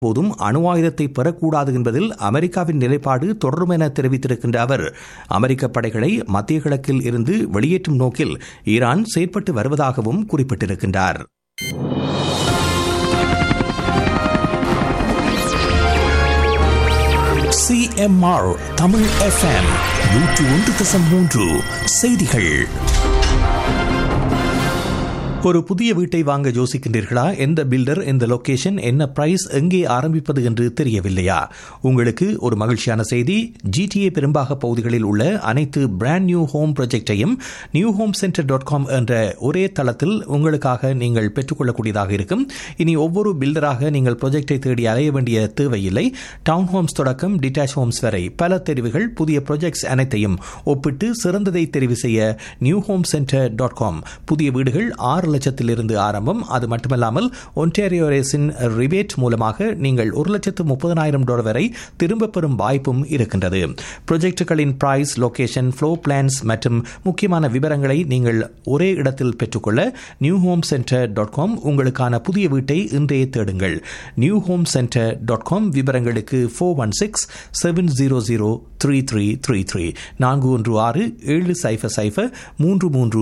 போதும் அணு ஆயுதத்தை பெறக்கூடாது என்பதில் அமெரிக்காவின் நிலைப்பாடு தொடரும் என தெரிவித்திருக்கின்ற அவர் அமெரிக்க படைகளை மத்திய கிழக்கில் இருந்து வெளியேற்றும் நோக்கில் ஈரான் செயற்பட்டு வருவதாகவும் குறிப்பிட்டிருக்கின்றார் சிஎம்ஆர் தமிழ் எஃப்எம் நூற்று ஒன்று தசம் மூன்று செய்திகள் ஒரு புதிய வீட்டை வாங்க யோசிக்கின்றீர்களா எந்த பில்டர் எந்த லொகேஷன் என்ன பிரைஸ் எங்கே ஆரம்பிப்பது என்று தெரியவில்லையா உங்களுக்கு ஒரு மகிழ்ச்சியான செய்தி ஜிடிஏ பெரும்பாக பகுதிகளில் உள்ள அனைத்து பிராண்ட் நியூ ஹோம் ப்ராஜெக்டையும் new home centre dot com என்ற ஒரே தளத்தில் உங்களுக்காக நீங்கள் பெற்றுக்கொள்ளக்கூடியதாக இருக்கும் இனி ஒவ்வொரு பில்டராக நீங்கள் ப்ராஜெக்டை தேடி அலைய வேண்டிய தேவையில்லை டவுன் ஹோம்ஸ் தொடக்கம் டிட்டாச் ஹோம்ஸ் வரை பல தெரிவுகள் புதிய ப்ராஜெக்ட்ஸ் அனைத்தையும் ஒப்பிட்டு சிறந்ததை தெரிவு செய்ய new home centre dot com புதிய வீடுகள் ஆறு லட்சத்திலிருந்து ஆரம்பம் அது மட்டுமல்லாமல் ஒன்டாரியோ ரேஸின் ரிபேட் மூலமாக நீங்கள் ஒரு லட்சத்து முப்பதனாயிரம் டாலர் வரை திரும்பப் பெறும் வாய்ப்பும் இருக்கின்றது ப்ரொஜெக்டுகளின் பிரைஸ் லொகேஷன் ஃப்ளோ பிளான்ஸ் மற்றும் முக்கியமான விவரங்களை நீங்கள் ஒரே இடத்தில் பெற்றுக்கொள்ள new home centre dot com உங்களுக்கான புதிய வீட்டை இன்றைய தேடுங்கள் new home centre dot com விவரங்களுக்கு four one six seven zero zero three three three three நான்கு ஒன்று ஆறு ஏழு சைஃபர் சைஃபர் மூன்று மூன்று